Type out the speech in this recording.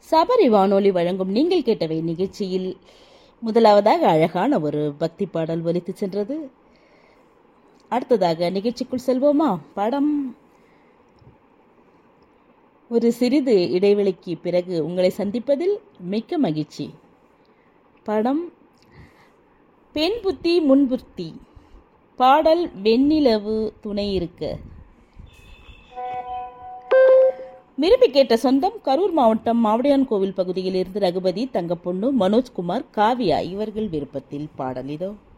சபரி வானொலி வழங்கும் நீங்கள் கேட்டவை நிகழ்ச்சியில் முதலாவதாக அழகான ஒரு பக்தி பாடல் ஒலித்து சென்றது அடுத்ததாக நிகழ்ச்சிக்குள் செல்வோமா படம் ஒரு சிறிது இடைவெளிக்கு பிறகு உங்களை சந்திப்பதில் மிக்க மகிழ்ச்சி படம் பெண் புத்தி முன்புத்தி பாடல் வெண்ணிலவு துணை இருக்க விரும்பி கேட்ட சொந்தம் கரூர் மாவட்டம் மாவடியான் கோவில் பகுதியில் இருந்து ரகுபதி தங்கப்பொண்ணு மனோஜ்குமார் காவியா இவர்கள் விருப்பத்தில் பாடல் இதோ